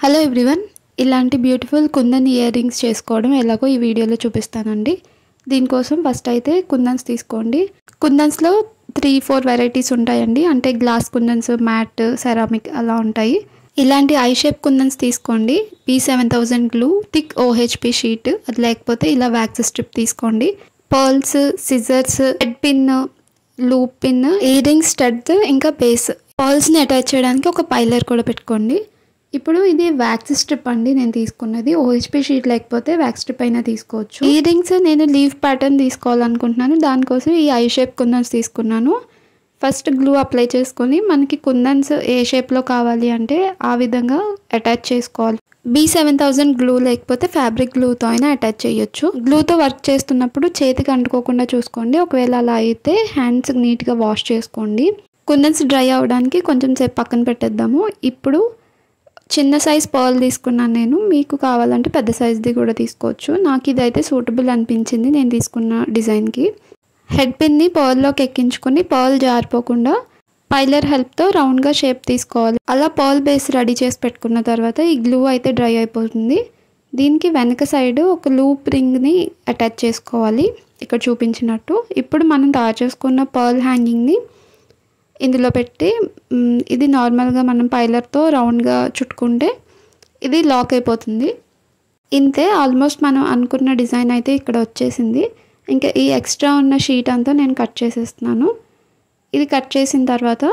hello everyone ఇలాంటి beautiful kundan ear rings చేసుకోవడం ఎలాగో ఈ వీడియోలో చూపిస్తానండి దీనికోసం ఫస్ట్ అయితే కుందన్స్ తీసుకోండి కుందన్స్లో త్రీ ఫోర్ వెరైటీస్ ఉంటాయండి అంటే గ్లాస్ కుందన్స్ మ్యాట్ సెరామిక్ అలా ఉంటాయి ఇలాంటి ఐ షేప్ కుందన్స్ తీసుకోండి P seven thousand glue thick OHP sheet అది లేకపోతే ఇలా వ్యాక్స్ స్ట్రిప్ తీసుకోండి pearls scissors head pin loop pin ear ring stud ఇంకా బేస్ పర్ల్స్ని అటాచ్ చేయడానికి ఒక పైలర్ కూడా పెట్టుకోండి ఇప్పుడు ఇది వ్యాక్స్ స్ట్రిప్ అండి నేను తీసుకున్నది ఓహెచ్పి షీట్ లేకపోతే వ్యాక్స్ స్ట్రిప్ అయినా తీసుకోవచ్చు ఇయర్ రింగ్స్ నేను లీవ్ ప్యాటర్న్ తీసుకోవాలనుకుంటున్నాను దానికోసం ఈ ఐ షేప్ కుందన్స్ తీసుకున్నాను ఫస్ట్ గ్లూ అప్లై చేసుకొని మనకి కుందన్స్ ఏ షేప్లో కావాలి అంటే ఆ విధంగా అటాచ్ చేసుకోవాలి బీ సెవెన్ థౌజండ్ గ్లూ లేకపోతే ఫ్యాబ్రిక్ గ్లూతో అయినా అటాచ్ చేయొచ్చు గ్లూతో వర్క్ చేస్తున్నప్పుడు చేతికి అంటుకోకుండా చూసుకోండి ఒకవేళ అలా అయితే హ్యాండ్స్ నీట్గా వాష్ చేసుకోండి కుందన్స్ డ్రై అవ్వడానికి కొంచెం సేపు పక్కన పెట్టేద్దాము ఇప్పుడు చిన్న సైజ్ పర్ల్ తీసుకున్నాను నేను మీకు కావాలంటే పెద్ద సైజ్ది కూడా తీసుకోవచ్చు నాకు ఇదైతే సూటబుల్ అనిపించింది నేను తీసుకున్న డిజైన్కి హెడ్ పిన్ని పర్ల్లోకి ఎక్కించుకొని పర్ల్ జారిపోకుండా పైలర్ హెల్ప్తో రౌండ్గా షేప్ తీసుకోవాలి అలా పర్ల్ బేస్ రెడీ చేసి పెట్టుకున్న తర్వాత ఈ గ్లూ అయితే డ్రై అయిపోతుంది దీనికి వెనక సైడ్ ఒక లూప్ రింగ్ని అటాచ్ చేసుకోవాలి ఇక్కడ చూపించినట్టు ఇప్పుడు మనం తయారు చేసుకున్న పర్ల్ హ్యాంగింగ్ని ఇందులో పెట్టి మ్, ఇది నార్మల్గా మనం పైలర్తో రౌండ్గా చుట్టుకుంటే ఇది లాక్ అయిపోతుంది ఇంతే ఆల్మోస్ట్ మనం అనుకున్న డిజైన్ అయితే ఇక్కడ వచ్చేసింది ఇంకా ఈ ఎక్స్ట్రా ఉన్న షీట్ అంతా నేను కట్ చేసేస్తున్నాను ఇది కట్ చేసిన తర్వాత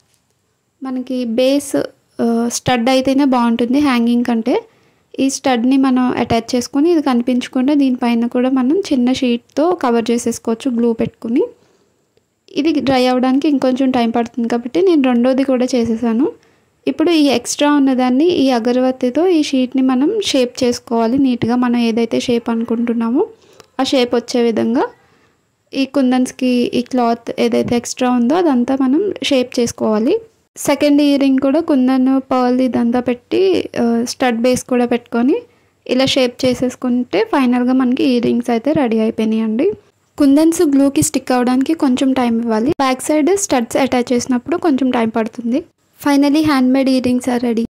మనకి బేస్ స్టడ్ అయితేనే బాగుంటుంది హ్యాంగింగ్ కంటే ఈ స్టడ్ని మనం అటాచ్ చేసుకొని ఇది కనిపించకుండా దీనిపైన కూడా మనం చిన్న షీట్తో కవర్ చేసేసుకోవచ్చు గ్లూ పెట్టుకుని ఇది డ్రై అవ్వడానికి ఇంకొంచెం టైం పడుతుంది కాబట్టి నేను రెండోది కూడా చేసేసాను ఇప్పుడు ఈ ఎక్స్ట్రా ఉన్నదాన్ని ఈ అగరబత్తితో ఈ షీట్ని మనం షేప్ చేసుకోవాలి నీట్గా మనం ఏదైతే షేప్ అనుకుంటున్నామో ఆ షేప్ వచ్చే విధంగా ఈ కుందన్స్కి ఈ క్లాత్ ఏదైతే ఎక్స్ట్రా ఉందో అదంతా మనం షేప్ చేసుకోవాలి సెకండ్ ఇయర్ రింగ్ కూడా కుందన్ పర్ల్ ఇదంతా పెట్టి స్టడ్ బేస్ కూడా పెట్టుకొని ఇలా షేప్ చేసేసుకుంటే ఫైనల్గా మనకి ఇయర్ రింగ్స్ అయితే రెడీ అయిపోయినాయి అండి కుందన్స్ గ్లూకి స్టిక్ అవ్వడానికి కొంచెం టైం ఇవ్వాలి బ్యాక్ సైడ్ స్టడ్స్ అటాచ్ చేసినప్పుడు కొంచెం టైం పడుతుంది finally hand made ear rings are ready